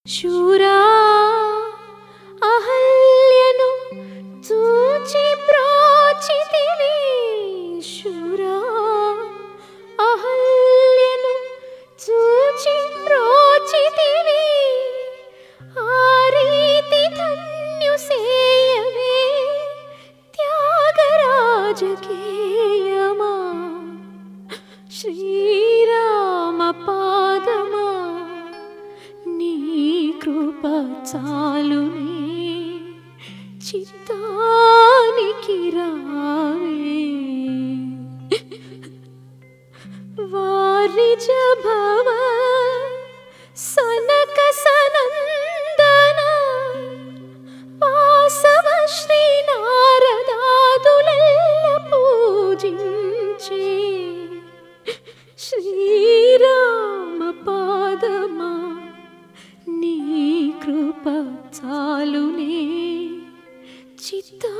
శూరా అహల్యను చూచి ప్రోచితివి శూరా అహల్యను చూచి ప్రోచితివి ఆ రీతి ధన్యుసేయవే త్యాగరాజకేయమా శ్రీరామ పాదమా నీ కృప చాలునే చిత్తానికి రావే వారిజ భవ సనక సనందన వాసవ శ్రీ నారదాదులెల్ల పూజించే శ్రీరామ పాదమా నీ కృప చాలునే చిత్త